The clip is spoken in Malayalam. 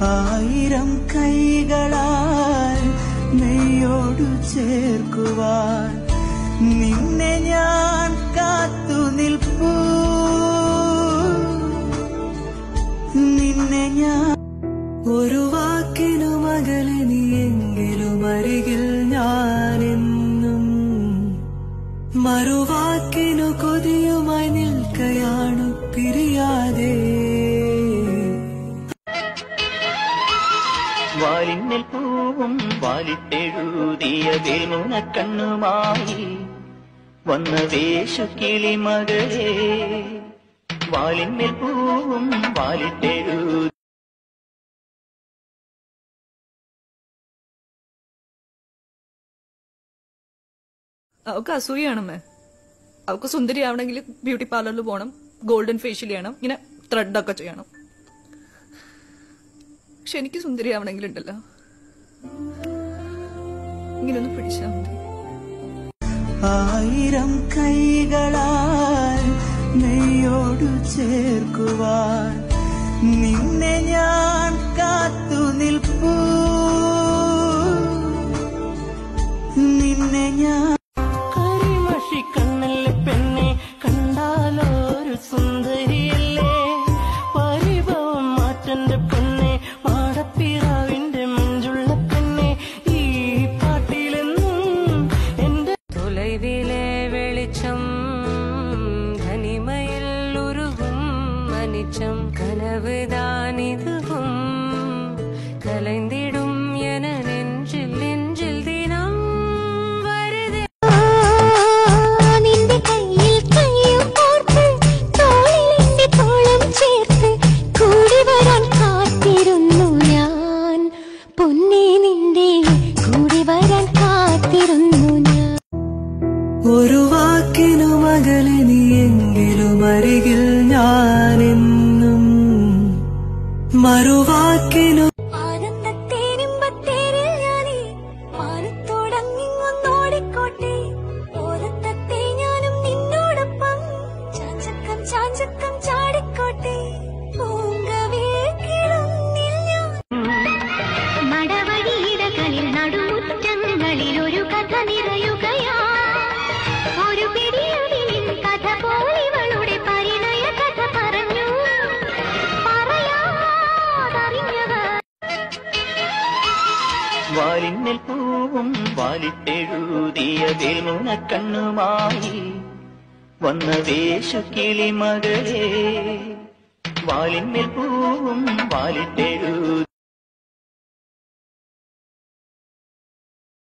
ആയിരം കൈകളാൽ നെയ്യോടു ചേർക്കുവാൻ നിന്നെ ഞാൻ കാത്തു നിൽപ്പൂ നിന്നെ ഞാൻ ഒരു വാക്കിനു മകളെ നീയെങ്കിലും അരികിൽ ഞാനെന്നും മറുവാക്കിനു കൊതിയുമായി നിൽക്കയാണു പിരിയാതെ വാലിന്മേൽ പൂവും വാലിട്ടെഴുതിയ വേൽമുനക്കണ്ണുമായി വന്ന വേശു കിളിമകളെ വാലിന്മേൽ പൂവും വാലിട്ടെഴു അവൾക്ക് അസൂയാണമ്മേ അവൾക്ക് സുന്ദരിയാവണമെങ്കിൽ ബ്യൂട്ടി പാർലറിൽ പോകണം ഗോൾഡൻ ഫേഷ്യൽ ചെയ്യണം ഇങ്ങനെ ത്രെഡൊക്കെ ചെയ്യണം പക്ഷെ എനിക്ക് സുന്ദരിയാവണമെങ്കിൽ ഉണ്ടല്ലോ ഇങ്ങനെ ഒന്ന് പിടിച്ചാൽ മതി ആയിരം കൈകളാൽ നെയ്യോടു ചേർക്കുവാൻ നിന്നെ ഞാൻ കാത്തു നിൽപ്പൂ നിന്നെ ഞാൻ കരിമഷി കണ്ണല്ലേ പെണ്ണെ കണ്ടാലൊരു സുന്ദരിയല്ലേ പരിഭവം മാറ്റന്റെ പെണ്ണെ മാടപ്പിറാവിന്റെ മഞ്ചുള്ള പെണ്ണെ ഈ പാട്ടിലെന്നും എന്റെ தொலைவிலே வெளிச்சம் தனிமையில் உருகும் மனிச்சம் கனவுதான் இதுவும் கலைந்திடும் என நெஞ்சில் நெஞ்சில் தினம் வருதே നിന്റെ കയ്യിൽ കയ്യും കോർത്ത് തോളിലെന്റെ തോളം ചേർത്ത് കൂടി വരാൻ കാത്തിരുന്നു ഞാൻ പൊന്നെ നിന്റെ കൂടി വരാൻ കാത്തിരുന്നു ഞാൻ ഒരു വാക്കിനു മകളെ നീയെങ്കിലും അരികിൽ ഞാനെന്നും മറുവാക്കിനു ആനന്ദത്തേനിമ്പത്തേരിൽ ഞാനേ മാനത്തോടങ്ങിങ്ങൊന്നോടിക്കോട്ടെ ഓരത്തത്തെ ഞാനും നിന്നോടൊപ്പം ചാഞ്ചക്കം ചാഞ്ചക്കം ചാടിക്കോട്ടെ പൂങ്കവേക്കിടുന്നിൽ ഞാൻ മടവഴിയിടകളിൽ നടുമുറ്റങ്ങളിൽ ഒരു കഥ നിറയുകയാ ഒരു പിടിയതിലിൻ കഥ പോലിവളുടെ പരിണയ കഥ പറഞ്ഞു പറയാതറിഞ്ഞവർ വാലിന്മേൽ പൂവും വാലിട്ടെഴുതിയ വേൽമുനക്കണ്ണുമായി വന്ന വേശു കിളിമകളെ വാലിന്മേൽ പൂവും വാലിട്ടെഴു